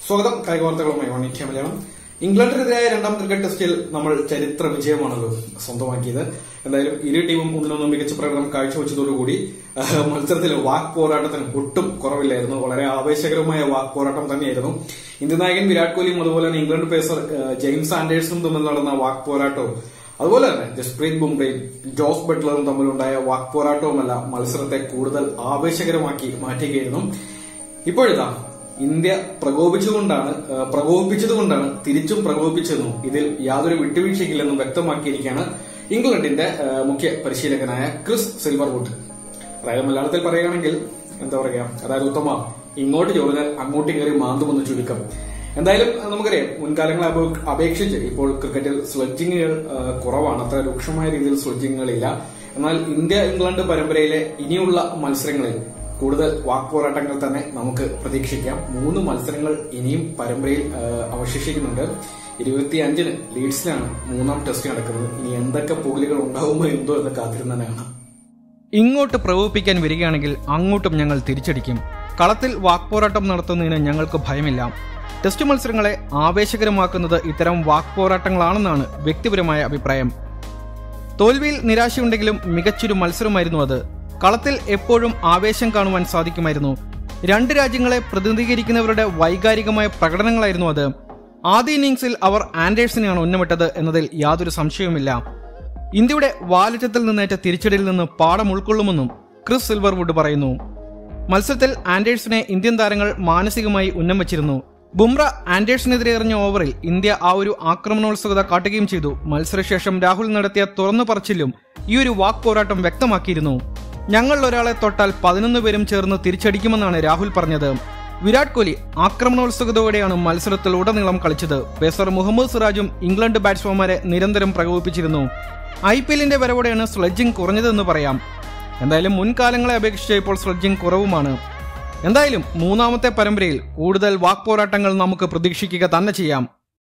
സ്വാഗതം കായിക വാർത്തകളുമായി വണിക്യ മലയാളം ഇംഗ്ലണ്ടിനെതിരായ രണ്ടാം ക്രിക്കറ്റ് ടെസ്റ്റിൽ നമ്മൾ ചരിത്ര വിജയമാണല്ലോ സ്വന്തമാക്കിയത് എന്തായാലും ഇരു ടീമും ഒന്നിനൊന്നും മികച്ച പ്രകടനം കാഴ്ചവെച്ചതോടുകൂടി ആഹ്, മത്സരത്തിൽ വാക്ക് പോരാട്ടത്തിന് ഒട്ടും കുറവില്ലായിരുന്നു വളരെ ആവേശകരമായ വാക്ക് പോരാട്ടം തന്നെയായിരുന്നു ഇന്ത്യൻ നായകൻ വിരാട് കോഹ്ലിയും അതുപോലെ തന്നെ ഇംഗ്ലണ്ട് പേസർ ആഹ്, ജെയിംസ് ആൻഡേഴ്സണും തമ്മിൽ നടന്ന വാക്ക് പോരാട്ടവും അതുപോലെ തന്നെ ജസ്പ്രീത് ബുംറയും ജോസ് ബട്ട്ലറും തമ്മിലുണ്ടായ വാക്ക് പോരാട്ടവുമല്ല മത്സരത്തെ കൂടുതൽ ആവേശകരമാക്കി മാറ്റുകയായിരുന്നു ഇപ്പോഴിതാ ഇന്ത്യ പ്രകോപിച്ചുകൊണ്ടാണ് ആ, പ്രകോപിപ്പിച്ചതുകൊണ്ടാണ് തിരിച്ചും പ്രകോപിപ്പിച്ചതെന്നും ഇതിൽ യാതൊരു വിട്ടുവീഴ്ചയ്ക്കില്ലെന്നും വ്യക്തമാക്കിയിരിക്കുകയാണ് ഇംഗ്ലണ്ടിന്റെ ആ, മുഖ്യ പരിശീലകനായ ക്രിസ് സിൽവർവുഡ് അതായത് മലയാളത്തിൽ പറയുകയാണെങ്കിൽ എന്താ പറയാ അതായത് ഉത്തമ ഇങ്ങോട്ട് ചോദിച്ചാൽ അങ്ങോട്ട് കയറി മാന്തുമെന്ന് ചുരുക്കം എന്തായാലും നമുക്കറിയാം മുൻകാലങ്ങളെ അപേ- അപേക്ഷിച്ച് ഇപ്പോൾ ക്രിക്കറ്റിൽ സ്ലെഡ്ജിങ്ങുകൾ ആ, കുറവാണ് അത്ര രൂക്ഷമായ രീതിയിൽ സ്ലെഡ്ജിങ്ങുകളില്ല എന്നാൽ ഇന്ത്യ ഇംഗ്ലണ്ട് പരമ്പരയിലെ ഇനിയുള്ള മത്സരങ്ങളിൽ കൂടുതൽ വാക്ക് പോരാട്ടങ്ങൾ തന്നെ നമുക്ക് പ്രതീക്ഷിക്കാം മൂന്ന് മത്സരങ്ങൾ ഇനിയും പരമ്പരയിൽ ആ, അവശേഷിക്കുന്നുണ്ട് ഇരുപത്തിയഞ്ചിന് ലീഡ്സിലാണ് മൂന്നാം ടെസ്റ്റ് നടക്കുന്നത് ഇനി എന്തൊക്കെ പുകലുകൾ ഉണ്ടാവുമോ എന്തോ എന്ന് കാത്തിരുന്ന് കാണാം ഇങ്ങോട്ട് പ്രകോപിപ്പിക്കാൻ വരികയാണെങ്കിൽ അങ്ങോട്ടും ഞങ്ങൾ തിരിച്ചടിക്കും കളത്തിൽ വാക്പോരാട്ടം നടത്തുന്നതിന് ഞങ്ങൾക്ക് ഭയമില്ല ടെസ്റ്റ് മത്സരങ്ങളെ ആവേശകരമാക്കുന്നത് ഇത്തരം വാക്പോരാട്ടങ്ങളാണെന്നാണ് വ്യക്തിപരമായ അഭിപ്രായം തോൽവിയിൽ നിരാശയുണ്ടെങ്കിലും മികച്ചൊരു മത്സരമായിരുന്നു അത് കളത്തിൽ എപ്പോഴും ആവേശം കാണുവാൻ സാധിക്കുമായിരുന്നു രണ്ട് രാജ്യങ്ങളെ പ്രതിനിധീകരിക്കുന്നവരുടെ വൈകാരികമായ പ്രകടനങ്ങളായിരുന്നു അത് ആദ്യ ഇന്നിംഗ്സിൽ അവർ ആൻഡേഴ്സിനെയാണ് ഉന്നമിട്ടത് എന്നതിൽ യാതൊരു സംശയവുമില്ല ഇന്ത്യയുടെ വാലറ്റത്തിൽ നിന്നേറ്റ തിരിച്ചടിയിൽ നിന്ന് പാഠം ഉൾക്കൊള്ളുമെന്നും ക്രിസ് സിൽവർവുഡ് പറയുന്നു മത്സരത്തിൽ ആൻഡേഴ്സിനെ ഇന്ത്യൻ താരങ്ങൾ മാനസികമായി ഉന്നം വച്ചിരുന്നു ബുംറ ആൻഡേഴ്സിനെതിരെ എറിഞ്ഞ ഓവറിൽ ഇന്ത്യ ആ ഒരു ആക്രമണോത്സുകത കാട്ടുകയും ചെയ്തു മത്സരശേഷം രാഹുൽ നടത്തിയ തുറന്നു പറച്ചിലും ഈ ഒരു വാക്ക് പോരാട്ടം വ്യക്തമാക്കിയിരുന്നു ഞങ്ങളിൽ ഒരാളെ തൊട്ടാൽ പതിനൊന്ന് പേരും ചേർന്ന് തിരിച്ചടിക്കുമെന്നാണ് രാഹുൽ പറഞ്ഞത് വിരാട് കോഹ്ലി ആക്രമണോത്സുകതയോടെയാണ് മത്സരത്തിൽ ഉടനീളം കളിച്ചത് പേസർ മുഹമ്മദ് സിറാജും ഇംഗ്ലണ്ട് ബാറ്റ്സ്മാൻമാരെ നിരന്തരം പ്രകോപിപ്പിച്ചിരുന്നു ഐ പി എല്ലിന്റെ വരവോടെയാണ് സ്ലെഡ്ജിംഗ് കുറഞ്ഞതെന്ന് പറയാം എന്തായാലും മുൻകാലങ്ങളെ അപേക്ഷിച്ച് ഇപ്പോൾ സ്ലെഡ്ജിംഗ് കുറവുമാണ് എന്തായാലും മൂന്നാമത്തെ പരമ്പരയിൽ കൂടുതൽ വാക്പോരാട്ടങ്ങൾ നമുക്ക് പ്രതീക്ഷിക്കുക തന്നെ ചെയ്യാം